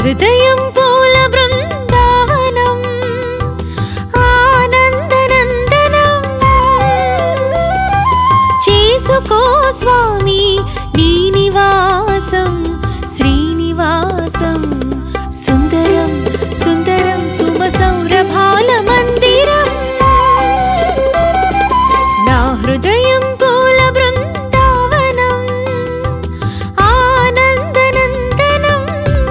హృదయం పూల బృందావనం ఆనందనందనం చేసుకో స్వామి నీ నివాసం శ్రీనివాసం సుందరం సుందరం సుమ సౌరభాల మందిరం నా హృదయం పూల బృందావనం ఆనందనందనం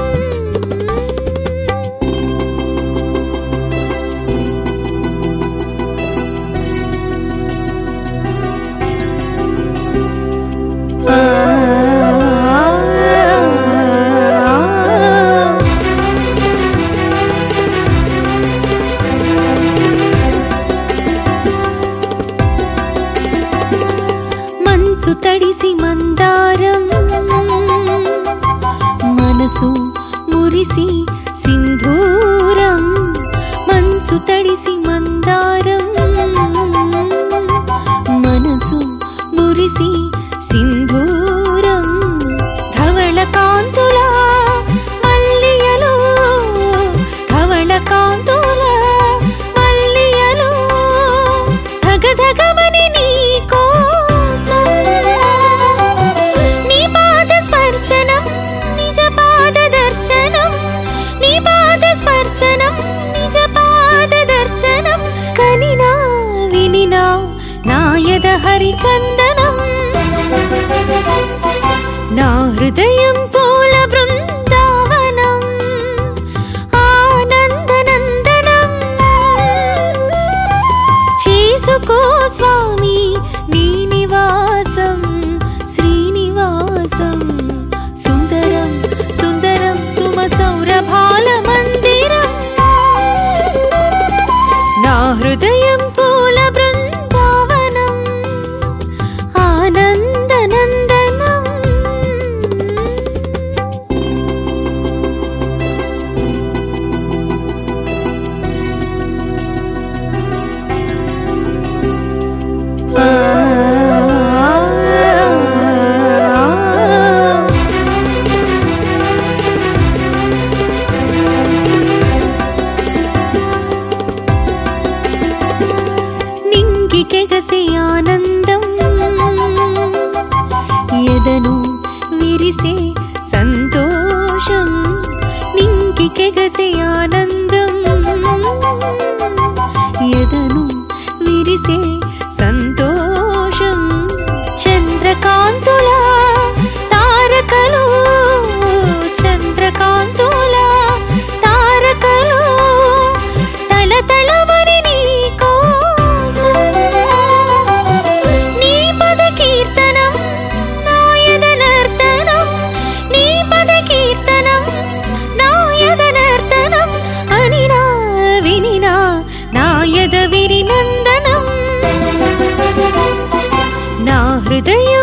మంచు తడిసి మందారం మనసు మురిసి సింధూరం మంచు తడిసి మందారం మనసు మురిసి సింధూరం ధవళ కాంతుల మల్లియలు ధవళ కాంతుల మల్లియలు ధగధగమని నీ కోసం నీ పాద స్పర్శనం నిజ పాద దర్శనం నీ పాద స్పర్శనం నిజ పాద దర్శనం కనినా వినినా నాయద హరిచందనం నా హృదయం పూల బృందావనం ఆనందనందనం చేసుకో స్వామి నీ నివాసం శ్రీనివాసం సుందరం సుందరం సుమ సౌరభాల మందిరం నా హృదయం పూల బృందావనం ఆనందనందనం నింగికెగసే ఆనందం ఎదను విరిసే సంతోషం నింగికెగసే ఆనందం ఎదను విరిసే సంతోషం చంద్రకాంతుల తారకలు చంద్రకాంతుల తారకలు తలతలమని నీ కోసం నీ పద కీర్తనం నాయద నర్తనం నీ పద కీర్తనం నాయద నర్తనం అనినా వినినా నాయద విరినందనం నా హృదయం